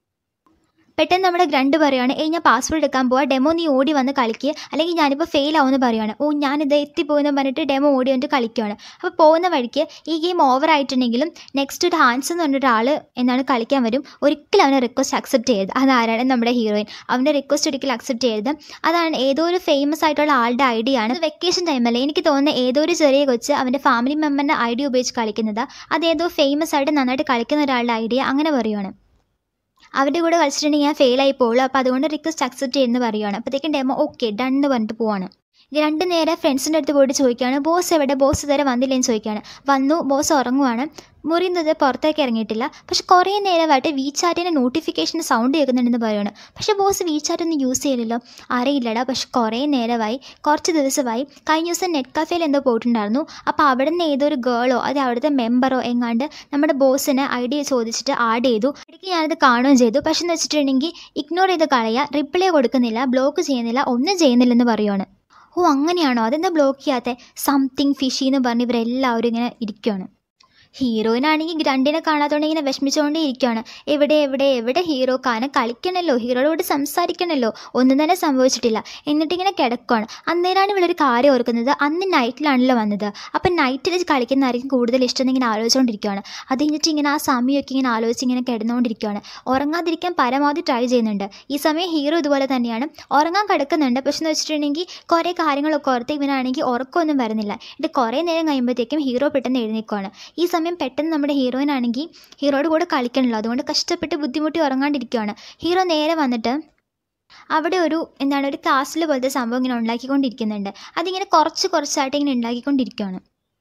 പെട്ടെന്ന് നമ്മുടെ ഗ്രണ്ട് പറയുകയാണ് ഏയ് ഞാൻ പാസ്വേഡ് എടുക്കാൻ പോവാ ഡെമോ നീ ഓടി വന്ന് കളിക്കുക അല്ലെങ്കിൽ ഞാനിപ്പോൾ ഫെയിൽ ആവുമെന്ന് പറയുകയാണ് ഓ ഞാനിത് എത്തിപ്പോയെന്ന് പറഞ്ഞിട്ട് ഡെമോ ഓടി വന്നിട്ട് കളിക്കുകയാണ് അപ്പോൾ പോകുന്ന വഴിക്ക് ഈ ഗെയിം ഓവർ ആയിട്ടുണ്ടെങ്കിലും നെക്സ്റ്റ് ഒരു ഹാൻസ് എന്ന് പറഞ്ഞ ഒരാൾ എന്താണ് കളിക്കാൻ വരും ഒരിക്കലും അവനെ റിക്വസ്റ്റ് അക്സെപ്റ്റ് ചെയ്യരുത് അതാരാണ് നമ്മുടെ ഹീറോയിൻ അവൻ്റെ റിക്വസ്റ്റ് ഒരിക്കലും അക്സെപ്റ്റ് ചെയ്യരുത് അതാണ് ഏതോ ഒരു ഫേമസ് ആയിട്ടുള്ള ആളുടെ ഐഡിയ ആണ് വെക്കേഷൻ ടൈമല്ലേ എനിക്ക് തോന്നുന്നത് ഏതോ ഒരു ചെറിയ കൊച്ച് അവൻ്റെ ഫാമിലി മെമ്പറിൻ്റെ ഐഡിയ ഉപയോഗിച്ച് കളിക്കുന്നത് അത് ഏതോ ഫേമസ് ആയിട്ട് നന്നായിട്ട് കളിക്കുന്ന ഒരാളുടെ ഐഡിയ അങ്ങനെ പറയുവാണ് അവരുടെ കൂടെ കളിച്ചിട്ടുണ്ടെങ്കിൽ ഞാൻ ഫെയിലായി പോകുള്ളൂ അപ്പോൾ അതുകൊണ്ട് റിക്വസ്റ്റ് അക്സെപ്റ്റ് ചെയ്യുമെന്ന് പറയുവാണ് അപ്പോഴത്തേക്കും ഡെമോ ഓക്കെ ഡൺ എന്ന് പറഞ്ഞിട്ട് പോവാണ് രണ്ട് നേരെ ഫ്രണ്ട്സിൻ്റെ അടുത്ത് പോയിട്ട് ചോദിക്കുകയാണ് ബോസ് എവിടെ ബോസ് ഇതുവരെ വന്നില്ലേന്ന് ചോദിക്കുകയാണ് വന്നു ബോസ് ഉറങ്ങുവാണ് മുറിയുന്നത് പുറത്തേക്ക് ഇറങ്ങിയിട്ടില്ല പക്ഷെ കുറേ നേരമായിട്ട് വി ചാറ്റിൻ്റെ നോട്ടിഫിക്കേഷൻ സൗണ്ട് കേൾക്കുന്നുണ്ടെന്ന് പറയുകയാണ് പക്ഷേ ബോസ് വി ചാറ്റ് ഒന്നും യൂസ് ചെയ്യില്ലല്ലോ അറിയില്ലടാ പക്ഷെ കുറേ നേരമായി കുറച്ച് ദിവസമായി കഴിഞ്ഞ ദിവസം നെറ്റ് കഫേയിൽ എന്തോ പോയിട്ടുണ്ടായിരുന്നു അപ്പോൾ അവിടെ നിന്ന് ഏതൊരു ഗേളോ അത് അവിടുത്തെ മെമ്പറോ എങ്ങാണ്ട് നമ്മുടെ ബോസിനെ ഐ ഡി ചോദിച്ചിട്ട് ആഡ് ചെയ്തു ഇടയ്ക്ക് ഞാനത് കാണുകയും ചെയ്തു പക്ഷെ എന്ന് വെച്ചിട്ടുണ്ടെങ്കിൽ ഇഗ്നോർ ചെയ്ത് കളയുക റിപ്ലൈ കൊടുക്കുന്നില്ല ബ്ലോക്ക് ചെയ്യുന്നില്ല ഒന്നും ചെയ്യുന്നില്ലെന്ന് പറയുവാണ് ഓ അങ്ങനെയാണോ അതെന്താ ബ്ലോക്ക് ചെയ്യാത്ത സംതിങ് ഫിഷി എന്ന് പറഞ്ഞ് ഇവരെല്ലാവരും ഇങ്ങനെ ഇരിക്കുകയാണ് ഹീറോയിനാണെങ്കിൽ ഗ്രണ്ടിനെ കാണാത്തോണ്ട് ഇങ്ങനെ വിഷമിച്ചുകൊണ്ടേ ഇരിക്കുകയാണ് എവിടെ എവിടെ എവിടെ ഹീറോ കാനം കളിക്കണമല്ലോ ഹീറോയോട് സംസാരിക്കണമല്ലോ ഒന്നും തന്നെ സംഭവിച്ചിട്ടില്ല എന്നിട്ടിങ്ങനെ കിടക്കുകയാണ് അന്നേരമാണ് ഇവളൊരു കാര്യം ഓർക്കുന്നത് അന്ന് നൈറ്റിലാണല്ലോ വന്നത് അപ്പം നൈറ്റിൽ കളിക്കുന്നതായിരിക്കും കൂടുതൽ ഇഷ്ടം എന്ന് ഇങ്ങനെ ആലോചിച്ചുകൊണ്ടിരിക്കുകയാണ് അത് കഴിഞ്ഞിട്ട് ഇങ്ങനെ ആ സമയമൊക്കെ ഇങ്ങനെ ആലോചിച്ച് ഇങ്ങനെ കിടന്നുകൊണ്ടിരിക്കുകയാണ് ഉറങ്ങാതിരിക്കാൻ പരമാവധി ട്രൈ ചെയ്യുന്നുണ്ട് ഈ സമയം ഹീറോ ഇതുപോലെ തന്നെയാണ് ഉറങ്ങാൻ കിടക്കുന്നുണ്ട് പക്ഷെ എന്ന് വെച്ചിട്ടുണ്ടെങ്കിൽ കുറേ കാര്യങ്ങളൊക്കെ ഓർത്ത് ഇവനാണെങ്കിൽ ഉറക്കമൊന്നും വരുന്നില്ല ഇത് കുറേ നേരം കഴിയുമ്പോഴത്തേക്കും ഹീറോ പെട്ടെന്ന് എഴുന്നേൽക്കുകയാണ് ഈ സമയം പെട്ടെന്ന് നമ്മുടെ ഹീറോയിൻ ആണെങ്കിൽ ഹീറോയുടെ കൂടെ കളിക്കണല്ലോ അതുകൊണ്ട് കഷ്ടപ്പെട്ട് ബുദ്ധിമുട്ടി ഉറങ്ങാണ്ടിരിക്കുകയാണ് ഹീറോ നേരെ വന്നിട്ട് അവിടെ ഒരു എന്താണ് ഒരു കാസിൽ പോലത്തെ സംഭവം ഇങ്ങനെ ഉണ്ടാക്കിക്കൊണ്ടിരിക്കുന്നുണ്ട് അതിങ്ങനെ കുറച്ച് കുറച്ചായിട്ട് ഇങ്ങനെ ഉണ്ടാക്കിക്കൊണ്ടിരിക്കുകയാണ്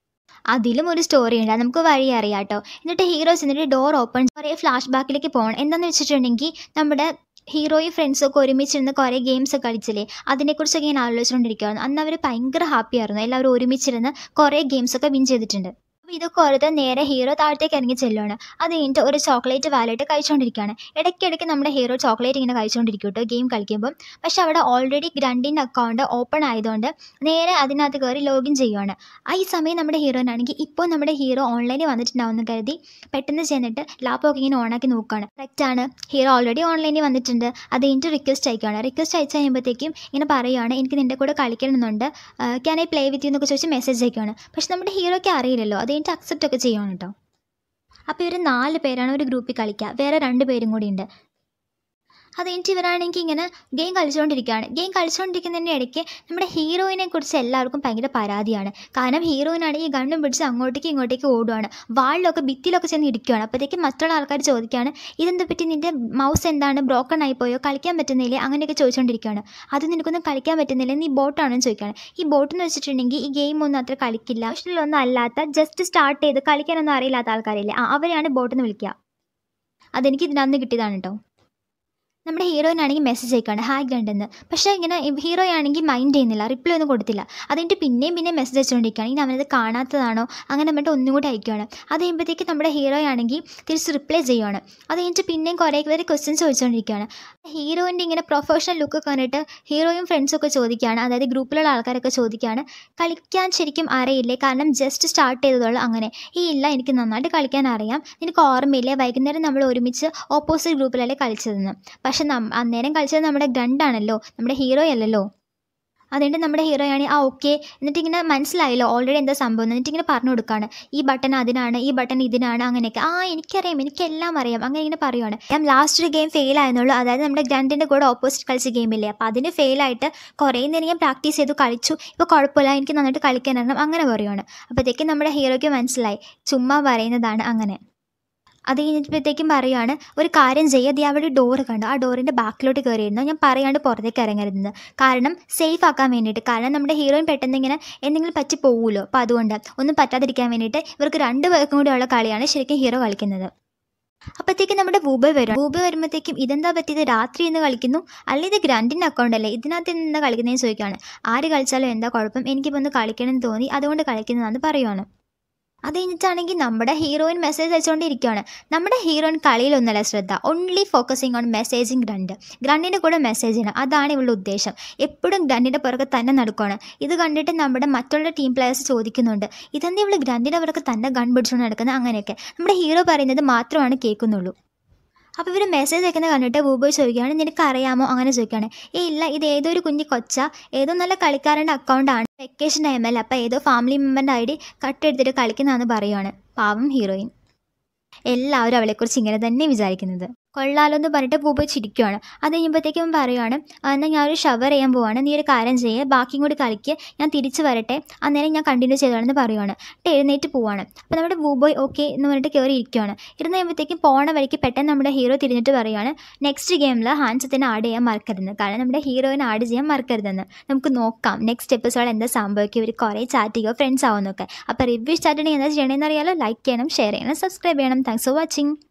അതിലും ഒരു സ്റ്റോറി ഉണ്ട് അത് നമുക്ക് വഴി അറിയാം കേട്ടോ എന്നിട്ട് ഹീറോസ് എന്നിട്ട് ഡോർ ഓപ്പൺ കുറേ ഫ്ലാഷ് ബാക്കിലേക്ക് പോകണം എന്താണെന്ന് വെച്ചിട്ടുണ്ടെങ്കിൽ നമ്മുടെ ഹീറോയും ഫ്രണ്ട്സൊക്കെ ഒരുമിച്ചിരുന്ന് കുറേ ഗെയിംസ് ഒക്കെ കളിച്ചില്ലേ അതിനെക്കുറിച്ചൊക്കെ ഞാൻ ആലോചിച്ചുകൊണ്ടിരിക്കുകയായിരുന്നു അന്ന് അവർ ഭയങ്കര ഹാപ്പി ആയിരുന്നു എല്ലാവരും ഒരുമിച്ചിരുന്ന് കുറേ ഗെയിംസൊക്കെ വിൻ ചെയ്തിട്ടുണ്ട് അപ്പോൾ ഇതൊക്കെ ഓർത്ത് നേരെ ഹീറോ താഴത്തേക്ക് ഇറങ്ങി ചെല്ലുവാണ് അത് കഴിഞ്ഞിട്ട് ഒരു ചോക്ലേറ്റ് വാലായിട്ട് കഴിച്ചുകൊണ്ടിരിക്കുകയാണ് ഇടയ്ക്കിടയ്ക്ക് നമ്മുടെ ഹീറോ ചോക്ലേറ്റ് ഇങ്ങനെ കഴിച്ചുകൊണ്ടിരിക്കും കേട്ടോ ഗെയിം കളിക്കുമ്പോൾ പക്ഷെ അവിടെ ഓൾറെഡി ഗ്രണ്ടിൻ്റെ അക്കൗണ്ട് ഓപ്പൺ ആയതുകൊണ്ട് നേരെ അതിനകത്ത് കയറി ലോഗിൻ ചെയ്യുവാണ് ആ ഈ സമയം നമ്മുടെ ഹീറോയിനാണെങ്കിൽ ഇപ്പോൾ നമ്മുടെ ഹീറോ ഓൺലൈനിൽ വന്നിട്ടുണ്ടാവുമെന്ന് കരുതി പെട്ടെന്ന് ചെന്നിട്ട് ലാപ്പൊക്കെ ഇങ്ങനെ ഓണാക്കി നോക്കുകയാണ് കറക്റ്റാണ് ഹീറോ ഓൾറെഡി ഓൺലൈനിൽ വന്നിട്ടുണ്ട് അത് കഴിഞ്ഞിട്ട് റിക്വസ്റ്റ് അയക്കുകയാണ് റിക്വസ്റ്റ് അയച്ചു കഴിയുമ്പോഴത്തേക്കും ഇങ്ങനെ പറയുകയാണ് എനിക്ക് നിൻ്റെ കൂടെ കളിക്കണമെന്നുണ്ട് ക്യാൻ ഐ പ്ലേ വിത്ത് എന്നൊക്കെ ചോദിച്ച് മെസ്സേജ് അയക്കുകയാണ് പക്ഷെ നമ്മുടെ ഹീറോയ്ക്ക് അറിയില്ലല്ലോ അത് കഴിഞ്ഞിട്ട് അക്സെപ്റ്റ് ഒക്കെ ചെയ്യുവാണ് കേട്ടോ അപ്പോൾ ഇവർ നാല് പേരാണ് ഒരു ഗ്രൂപ്പിൽ കളിക്കുക വേറെ രണ്ട് പേരും കൂടി ഉണ്ട് അത് കഴിഞ്ഞിട്ട് ഇവരാണെങ്കിൽ ഇങ്ങനെ ഗെയിം കളിച്ചുകൊണ്ടിരിക്കുകയാണ് ഗെയിം കളിച്ചുകൊണ്ടിരിക്കുന്നതിൻ്റെ ഇടയ്ക്ക് നമ്മുടെ ഹീറോയിനെ കുറിച്ച് എല്ലാവർക്കും ഭയങ്കര പരാതിയാണ് കാരണം ഹീറോയിനാണെങ്കിൽ ഗണ്ണും പിടിച്ച് അങ്ങോട്ടേക്ക് ഇങ്ങോട്ടേക്ക് ഓടുകയാണ് വാളിലൊക്കെ ഭിത്തിയിലൊക്കെ ചെന്ന് ഇരിക്കുകയാണ് അപ്പോഴത്തേക്കും മറ്റുള്ള ആൾക്കാർ ചോദിക്കുകയാണ് ഇതെന്താ പറ്റി നിൻ്റെ മൗസ് എന്താണ് ബ്രോക്കൺ ആയിപ്പോയോ കളിക്കാൻ പറ്റുന്നില്ലേ അങ്ങനെയൊക്കെ ചോദിച്ചുകൊണ്ടിരിക്കുകയാണ് അത് നിനക്കൊന്നും കളിക്കാൻ പറ്റുന്നില്ല നീ ബോട്ടാണെന്ന് ചോദിക്കുകയാണ് ഈ ബോട്ട് എന്ന് വെച്ചിട്ടുണ്ടെങ്കിൽ ഈ ഗെയിം ഒന്നും അത്ര കളിക്കില്ല ആവശ്യത്തിലൊന്നും അല്ലാത്ത ജസ്റ്റ് സ്റ്റാർട്ട് ചെയ്ത് കളിക്കാനൊന്നും അറിയില്ലാത്ത ആൾക്കാരില്ലേ ആ അവരെയാണ് ബോട്ട് എന്ന് വിളിക്കുക അതെനിക്ക് ഇതിനകത്ത് കിട്ടിയതാണ് കേട്ടോ നമ്മുടെ ഹീറോയിനാണെങ്കിൽ മെസ്സേജ് അയക്കുകയാണ് ഹായ് ഗണ്ടെന്ന് പക്ഷേ ഇങ്ങനെ ഹീറോ ആണെങ്കിൽ മൈൻഡ് ചെയ്യുന്നില്ല റിപ്ലൈ ഒന്നും കൊടുത്തില്ല അതിൻ്റെ പിന്നെയും പിന്നെയും മെസ്സേജ് അയച്ചുകൊണ്ടിരിക്കുകയാണ് ഇനി അവനത് കാണാത്തതാണോ അങ്ങനെ പറഞ്ഞിട്ട് ഒന്നും കൂടി അയക്കുകയാണ് അത് കഴിയുമ്പോഴത്തേക്ക് നമ്മുടെ ഹീറോ ആണെങ്കിൽ തിരിച്ച് റിപ്ലൈ ചെയ്യുവാണ് അത് കഴിഞ്ഞിട്ട് പിന്നെയും കുറേ പേര് ക്വസ്റ്റ്യൻസ് ചോദിച്ചുകൊണ്ടിരിക്കുകയാണ് ഹീറോയിൻ്റെ ഇങ്ങനെ പ്രൊഫഷണൽ ലുക്ക് കണ്ടിട്ട് ഹീറോയും ഫ്രണ്ട്സൊക്കെ ചോദിക്കുകയാണ് അതായത് ഗ്രൂപ്പിലുള്ള ആൾക്കാരൊക്കെ ചോദിക്കുകയാണ് കളിക്കാൻ ശരിക്കും അറിയില്ലേ കാരണം ജസ്റ്റ് സ്റ്റാർട്ട് ചെയ്തതുള്ളൂ അങ്ങനെ ഈ ഇല്ല എനിക്ക് നന്നായിട്ട് കളിക്കാൻ അറിയാം നിനക്ക് ഓർമ്മയില്ലേ വൈകുന്നേരം നമ്മൾ ഒരുമിച്ച് ഓപ്പോസിറ്റ് ഗ്രൂപ്പിലല്ലേ കളിച്ചതെന്ന് പക്ഷെ നം അന്നേരം കളിച്ചത് നമ്മുടെ ഗണ്ടാണല്ലോ നമ്മുടെ ഹീറോ അല്ലല്ലോ അതുകൊണ്ട് നമ്മുടെ ഹീറോയാണ് ആ ഓക്കെ എന്നിട്ട് ഇങ്ങനെ മനസ്സിലായല്ലോ ഓൾറെഡി എന്താ സംഭവം എന്ന്. എന്നിട്ട് ഇങ്ങനെ പറഞ്ഞു കൊടുക്കുകയാണ് ഈ ബട്ടൺ അതിനാണ് ഈ ബട്ടൺ ഇതിനാണ് അങ്ങനെയൊക്കെ ആ എനിക്കറിയാം എനിക്കെല്ലാം അറിയാം അങ്ങനെ ഇങ്ങനെ പറയുവാണ് ഞാൻ ലാസ്റ്റ് ഒരു ഗെയിം ഫെയിൽ ആയെന്നുള്ളൂ അതായത് നമ്മുടെ ഗ്രണ്ടിൻ്റെ കൂടെ ഓപ്പോസിറ്റ് കളിച്ച ഗെയിമില്ലേ അപ്പോൾ അതിന് ഫെയിലായിട്ട് കുറേ നേരം ഞാൻ പ്രാക്ടീസ് ചെയ്തു കളിച്ചു ഇപ്പോൾ കുഴപ്പമില്ല എനിക്ക് നന്നായിട്ട് കളിക്കാൻ അറിയണം അങ്ങനെ പറയുവാണ് അപ്പോഴത്തേക്കും നമ്മുടെ ഹീറോയ്ക്ക് മനസ്സിലായി ചുമ്മാ പറയുന്നതാണ് അങ്ങനെ അത് കഴിഞ്ഞപ്പോഴത്തേക്കും പറയുവാണ് ഒരു കാര്യം ചെയ്യുക ദേ അവിടെ ഡോറ് കണ്ടു ആ ഡോറിൻ്റെ ബാക്കിലോട്ട് കയറിയിരുന്നു ഞാൻ പറയാണ്ട് പുറത്തേക്ക് ഇറങ്ങരുതെന്ന് കാരണം സേഫ് ആക്കാൻ വേണ്ടിയിട്ട് കാരണം നമ്മുടെ ഹീറോയിൻ പെട്ടെന്ന് ഇങ്ങനെ എന്തെങ്കിലും പറ്റി പോകുമല്ലോ അപ്പോൾ അതുകൊണ്ട് ഒന്നും പറ്റാതിരിക്കാൻ വേണ്ടിയിട്ട് ഇവർക്ക് രണ്ട് പേർക്കും കൂടെയുള്ള കളിയാണ് ശരിക്കും ഹീറോ കളിക്കുന്നത് അപ്പോഴത്തേക്കും നമ്മുടെ വൂബ വരും വൂബ വരുമ്പോഴത്തേക്കും ഇതെന്താ പറ്റിയത് രാത്രി ഇന്ന് കളിക്കുന്നു അല്ല ഇത് ഗ്രണ്ടിൻ്റെ അക്കൗണ്ട് അല്ലേ ഇതിനകത്ത് എന്താ കളിക്കുന്നതെന്ന് ചോദിക്കുകയാണ് ആര് കളിച്ചാലും എന്താ കുഴപ്പം എനിക്കിപ്പോൾ ഒന്ന് കളിക്കണം എന്ന് തോന്നി അതുകൊണ്ട് കളിക്കുന്നതാണെന്ന് പറയുവാണ് അത് കഴിഞ്ഞിട്ടാണെങ്കിൽ നമ്മുടെ ഹീറോയിൻ മെസ്സേജ് അയച്ചുകൊണ്ടിരിക്കുകയാണ് നമ്മുടെ ഹീറോയിൻ കളിയിലൊന്നല്ല ശ്രദ്ധ ഓൺലി ഫോക്കസിങ് ഓൺ മെസ്സേജിങ് ഗ്രണ്ട് ഗ്രണ്ടിൻ്റെ കൂടെ മെസ്സേജ് ചെയ്യണം അതാണ് ഇവളുടെ ഉദ്ദേശം എപ്പോഴും ഗ്രണ്ടിൻ്റെ പുറകെ തന്നെ നടക്കുകയാണ് ഇത് കണ്ടിട്ട് നമ്മുടെ മറ്റുള്ള ടീം പ്ലേയേഴ്സ് ചോദിക്കുന്നുണ്ട് ഇതെന്താ ഇവള് ഗ്രണ്ടിൻ്റെ പുറകെ തന്നെ ഗൺ പിടിച്ചുകൊണ്ട് നടക്കുന്നത് അങ്ങനെയൊക്കെ നമ്മുടെ ഹീറോ പറയുന്നത് മാത്രമാണ് കേൾക്കുന്നുള്ളൂ അപ്പോൾ ഇവർ മെസ്സേജ് അയക്കുന്ന കണ്ടിട്ട് ബൂബോയ് ചോദിക്കുകയാണ് നിനക്ക് അറിയാമോ അങ്ങനെ ചോദിക്കുകയാണ് ഏ ഇല്ല ഇത് ഏതോ ഒരു കുഞ്ഞി കൊച്ച ഏതോ നല്ല കളിക്കാരൻ്റെ അക്കൗണ്ടാണ് വെക്കേഷൻ ടൈമല്ല അപ്പോൾ ഏതോ ഫാമിലി മെമ്പറിൻ്റെ ഐ ഡി കട്ടെടുത്തിട്ട് കളിക്കുന്നതാണെന്ന് പറയുവാണ് പാവം ഹീറോയിൻ എല്ലാവരും അവളെക്കുറിച്ച് ഇങ്ങനെ തന്നെ വിചാരിക്കുന്നത് കൊള്ളാലോ എന്ന് പറഞ്ഞിട്ട് ബൂബോയ് ചിരിക്കുവാണ് അത് കഴിയുമ്പോഴത്തേക്കും അവൻ പറയുവാണ് "ആ, എന്നാൽ ഞാൻ ഒരു ഷവർ ചെയ്യാൻ പോവാണ് നീ ഒരു കാര്യം ചെയ്യേ ബാക്കിയും കൂടി കളിക്ക് ഞാൻ തിരിച്ച് വരട്ടെ അന്നേരം ഞാൻ കണ്ടിന്യൂ ചെയ്തോളാം പറയുവാണ് എന്നിട്ട് എഴുന്നേറ്റ് പോവാണ് അപ്പോൾ നമ്മുടെ ബൂബോയ് ഓക്കെ എന്ന് പറഞ്ഞിട്ട് കയറി ഇരിക്കുവാണ് ഇരുന്ന് കഴിയുമ്പോഴത്തേക്കും പോണ വഴിക്ക് പെട്ടെന്ന് നമ്മുടെ ഹീറോ തിരിഞ്ഞിട്ട് പറയുവാണ് നെക്സ്റ്റ് ഗെയിമിൽ ഹാൻസത്തിനെ ആഡ് ചെയ്യാൻ മറക്കരുതെന്ന് കാരണം നമ്മുടെ ഹീറോയിനെ ആഡ് ചെയ്യാൻ മറക്കരുതെന്ന് നമുക്ക് നോക്കാം നെക്സ്റ്റ് എപ്പിസോഡ് എന്താ സംഭവിക്കും ഇവർ കുറേ ചാറ്റ് ചെയ്യുക ഫ്രണ്ട്സ് ആവുന്നൊക്കെ അപ്പോൾ റിവ്യൂ സ്റ്റാർട്ട് ചെയ്യണമെങ്കിൽ എന്താ ചെയ്യണമെന്ന് അറിയാലോ ലൈക്ക് ചെയ്യണം ഷെയർ ചെയ്യണം സബ്സ്ക്രൈബ് ചെയ്യണം താങ്ക്സ് ഫോർ വാച്ചിങ്